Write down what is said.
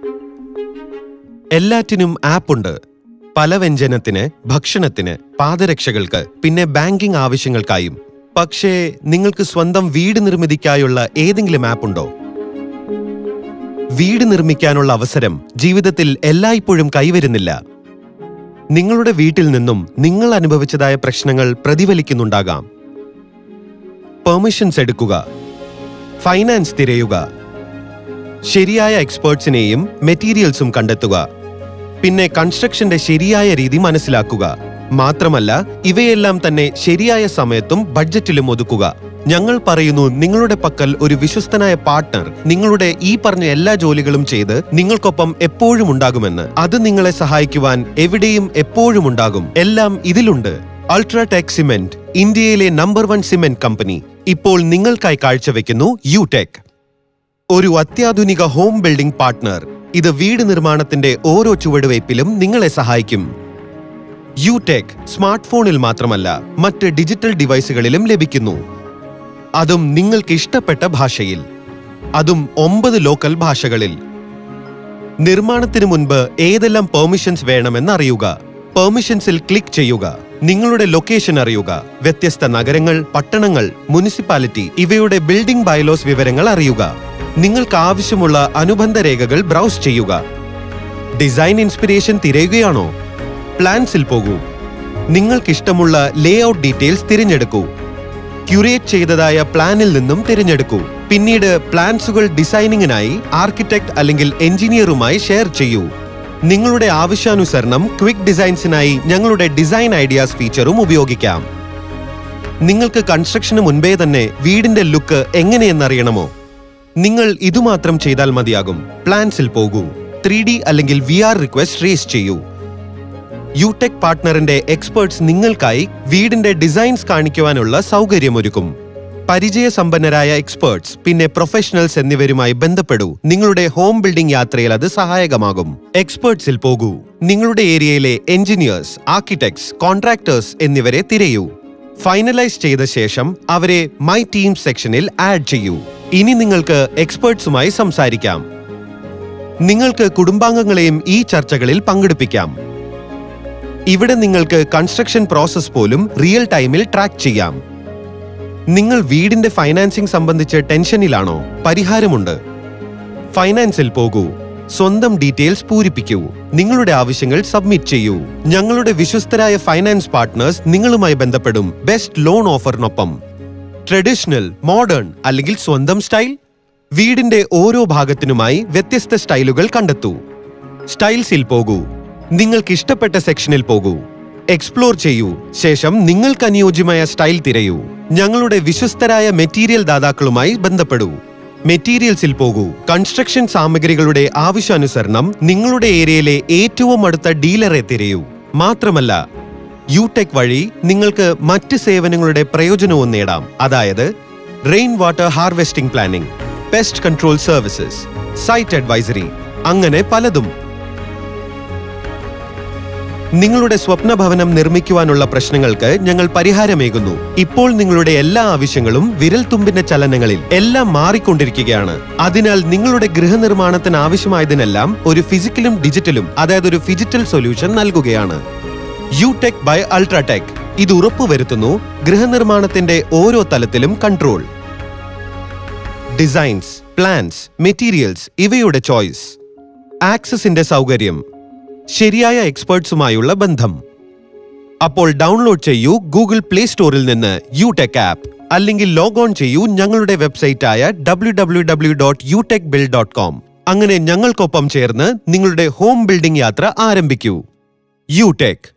എല്ലാറ്റിനും ആപ്പുണ്ട് പലവ്യഞ്ജനത്തിന് ഭക്ഷണത്തിന് പാദരക്ഷകൾക്ക് പിന്നെ ബാങ്കിംഗ് ആവശ്യങ്ങൾക്കായും പക്ഷേ നിങ്ങൾക്ക് സ്വന്തം വീട് നിർമ്മിതിക്കായുള്ള ഏതെങ്കിലും ആപ്പുണ്ടോ വീട് നിർമ്മിക്കാനുള്ള അവസരം ജീവിതത്തിൽ എല്ലായ്പ്പോഴും കൈവരുന്നില്ല നിങ്ങളുടെ വീട്ടിൽ നിന്നും നിങ്ങൾ അനുഭവിച്ചതായ പ്രശ്നങ്ങൾ പ്രതിഫലിക്കുന്നുണ്ടാകാം പെർമിഷൻസ് എടുക്കുക ഫൈനാൻസ് തിരയുക ശരിയായ എക്സ്പേർട്സിനെയും മെറ്റീരിയൽസും കണ്ടെത്തുക പിന്നെ കൺസ്ട്രക്ഷന്റെ ശരിയായ രീതി മനസ്സിലാക്കുക മാത്രമല്ല ഇവയെല്ലാം തന്നെ ശരിയായ സമയത്തും ബഡ്ജറ്റിലും ഒതുക്കുക ഞങ്ങൾ പറയുന്നു നിങ്ങളുടെ പക്കൽ ഒരു വിശ്വസ്തനായ പാർട്ട്ണർ നിങ്ങളുടെ ഈ പറഞ്ഞ എല്ലാ ജോലികളും ചെയ്ത് നിങ്ങൾക്കൊപ്പം എപ്പോഴും ഉണ്ടാകുമെന്ന് അത് നിങ്ങളെ സഹായിക്കുവാൻ എവിടെയും എപ്പോഴും ഉണ്ടാകും എല്ലാം ഇതിലുണ്ട് അൾട്രാടെക് സിമെന്റ് ഇന്ത്യയിലെ നമ്പർ വൺ സിമെന്റ് കമ്പനി ഇപ്പോൾ നിങ്ങൾക്കായി കാഴ്ചവെക്കുന്നു യുടെക് ഒരു അത്യാധുനിക ഹോം ബിൽഡിംഗ് പാർട്ട്ണർ ഇത് വീട് നിർമ്മാണത്തിന്റെ ഓരോ ചുവടുവയ്പിലും നിങ്ങളെ സഹായിക്കും യുടെക് സ്മാർട്ട് ഫോണിൽ മാത്രമല്ല മറ്റ് ഡിജിറ്റൽ ഡിവൈസുകളിലും ലഭിക്കുന്നു അതും നിങ്ങൾക്ക് ഇഷ്ടപ്പെട്ട ഭാഷയിൽ അതും ഒമ്പത് ലോക്കൽ ഭാഷകളിൽ നിർമ്മാണത്തിന് മുൻപ് ഏതെല്ലാം പെർമിഷൻസ് വേണമെന്ന് അറിയുക പെർമിഷൻസിൽ ക്ലിക്ക് ചെയ്യുക നിങ്ങളുടെ ലൊക്കേഷൻ അറിയുക വ്യത്യസ്ത നഗരങ്ങൾ പട്ടണങ്ങൾ മുനിസിപ്പാലിറ്റി ഇവയുടെ ബിൽഡിംഗ് ബയലോസ് വിവരങ്ങൾ അറിയുക നിങ്ങൾക്ക് ആവശ്യമുള്ള അനുബന്ധ രേഖകൾ ബ്രൗസ് ചെയ്യുക ഡിസൈൻ ഇൻസ്പിരേഷൻ തിരയുകയാണോ പ്ലാൻസിൽ പോകൂ നിങ്ങൾക്കിഷ്ടമുള്ള ലേ ഔട്ട് ഡീറ്റെയിൽസ് തിരഞ്ഞെടുക്കൂ ക്യൂറേറ്റ് ചെയ്തതായ പ്ലാനിൽ നിന്നും തിരഞ്ഞെടുക്കൂ പിന്നീട് പ്ലാൻസുകൾ ഡിസൈനിങ്ങിനായി ആർക്കിടെക്ട് അല്ലെങ്കിൽ എഞ്ചിനീയറുമായി ഷെയർ ചെയ്യൂ നിങ്ങളുടെ ആവശ്യാനുസരണം ക്വിക്ക് ഡിസൈൻസിനായി ഞങ്ങളുടെ ഡിസൈൻ ഐഡിയാസ് ഫീച്ചറും ഉപയോഗിക്കാം നിങ്ങൾക്ക് കൺസ്ട്രക്ഷന് മുൻപേ തന്നെ വീടിന്റെ ലുക്ക് എങ്ങനെയെന്നറിയണമോ നിങ്ങൾ ഇതുമാത്രം ചെയ്താൽ മതിയാകും പ്ലാൻസിൽ പോകൂ ത്രീ ഡി അല്ലെങ്കിൽ വി ആർ റിക്വസ്റ്റ് റേസ് ചെയ്യൂ യുടെക് പാർട്ട്ണറിന്റെ എക്സ്പേർട്സ് നിങ്ങൾക്കായി വീടിന്റെ ഡിസൈൻസ് കാണിക്കുവാനുള്ള സൗകര്യമൊരുക്കും പരിചയസമ്പന്നരായ എക്സ്പേർട്സ് പിന്നെ പ്രൊഫഷണൽസ് എന്നിവരുമായി ബന്ധപ്പെടൂ നിങ്ങളുടെ ഹോം ബിൽഡിംഗ് യാത്രയിൽ അത് സഹായകമാകും എക്സ്പേർട്സിൽ പോകൂ നിങ്ങളുടെ ഏരിയയിലെ എഞ്ചിനീയേഴ്സ് ആർക്കിടെക്ട്സ് കോൺട്രാക്ടേഴ്സ് എന്നിവരെ തിരയൂ ഫൈനലൈസ് ചെയ്ത ശേഷം അവരെ മൈ ടീം സെക്ഷനിൽ ആഡ് ചെയ്യൂ ഇനി നിങ്ങൾക്ക് എക്സ്പേർട്സുമായി സംസാരിക്കാം നിങ്ങൾക്ക് കുടുംബാംഗങ്ങളെയും ഈ ചർച്ചകളിൽ പങ്കെടുപ്പിക്കാം ഇവിടെ നിങ്ങൾക്ക് കൺസ്ട്രക്ഷൻ പ്രോസസ് പോലും റിയൽ ടൈമിൽ ട്രാക്ക് ചെയ്യാം നിങ്ങൾ വീടിന്റെ ഫൈനാൻസിംഗ് സംബന്ധിച്ച് ടെൻഷനിലാണോ പരിഹാരമുണ്ട് ഫൈനാൻസിൽ പോകൂ സ്വന്തം ഡീറ്റെയിൽസ് പൂരിപ്പിക്കൂ നിങ്ങളുടെ ആവശ്യങ്ങൾ സബ്മിറ്റ് ചെയ്യൂ ഞങ്ങളുടെ വിശ്വസ്തരായ ഫൈനാൻസ് പാർട്ട്നേഴ്സ് നിങ്ങളുമായി ബന്ധപ്പെടും ബെസ്റ്റ് ലോൺ ഓഫറിനൊപ്പം ട്രഡീഷണൽ മോഡേൺ അല്ലെങ്കിൽ സ്വന്തം സ്റ്റൈൽ വീടിന്റെ ഓരോ ഭാഗത്തിനുമായി വ്യത്യസ്ത സ്റ്റൈലുകൾ കണ്ടെത്തൂ സ്റ്റൈൽസിൽ പോകൂ നിങ്ങൾക്ക് ഇഷ്ടപ്പെട്ട സെക്ഷനിൽ പോകൂ എക്സ്പ്ലോർ ചെയ്യൂ ശേഷം നിങ്ങൾക്ക് അനുയോജ്യമായ സ്റ്റൈൽ തിരയൂ ഞങ്ങളുടെ വിശ്വസ്തരായ മെറ്റീരിയൽ ദാതാക്കളുമായി ബന്ധപ്പെടൂ മെറ്റീരിയൽസിൽ പോകൂ കൺസ്ട്രക്ഷൻ സാമഗ്രികളുടെ ആവശ്യാനുസരണം നിങ്ങളുടെ ഏരിയയിലെ ഏറ്റവും അടുത്ത ഡീലറെ തിരയൂ മാത്രമല്ല യുടെക് വഴി നിങ്ങൾക്ക് മറ്റ് സേവനങ്ങളുടെ പ്രയോജനവും നേടാം അതായത് rain water harvesting planning pest control services site advisory അങ്ങനെ പലതും നിങ്ങളുടെ സ്വപ്ന ഭവനം നിർമ്മിക്കുവാനുള്ള പ്രശ്നങ്ങൾക്ക് ഞങ്ങൾ പരിഹാരമേകുന്നു ഇപ്പോൾ നിങ്ങളുടെ എല്ലാ ആവശ്യങ്ങളും വിരൽത്തുമ്പിന്റെ ചലനങ്ങളിൽ എല്ലാം മാറിക്കൊണ്ടിരിക്കുകയാണ് അതിനാൽ നിങ്ങളുടെ ഗൃഹനിർമ്മാണത്തിന് ആവശ്യമായതിനെല്ലാം ഒരു ഫിസിക്കലും ഡിജിറ്റലും അതായത് ഒരു ഫിജിറ്റൽ സൊല്യൂഷൻ നൽകുകയാണ് യുടെക് ബൈ അൾട്രാടെക് ഇത് ഉറപ്പുവരുത്തുന്നു ഗൃഹനിർമ്മാണത്തിന്റെ ഓരോ തലത്തിലും കൺട്രോൾ ഡിസൈൻസ് പ്ലാൻസ് മെറ്റീരിയൽസ് ഇവയുടെ ചോയ്സ് ആക്സസിന്റെ സൗകര്യം ശരിയായ എക്സ്പേർട്സുമായുള്ള ബന്ധം അപ്പോൾ ഡൗൺലോഡ് ചെയ്യൂ ഗൂഗിൾ പ്ലേ സ്റ്റോറിൽ നിന്ന് യുടെക് ആപ്പ് അല്ലെങ്കിൽ ലോഗ് ഓൺ ചെയ്യൂ ഞങ്ങളുടെ വെബ്സൈറ്റായ W W W dot UTEC build dot com അങ്ങനെ ഞങ്ങൾക്കൊപ്പം ചേർന്ന് നിങ്ങളുടെ ഹോം ബിൽഡിംഗ് യാത്ര ആരംഭിക്കൂ യുടെക്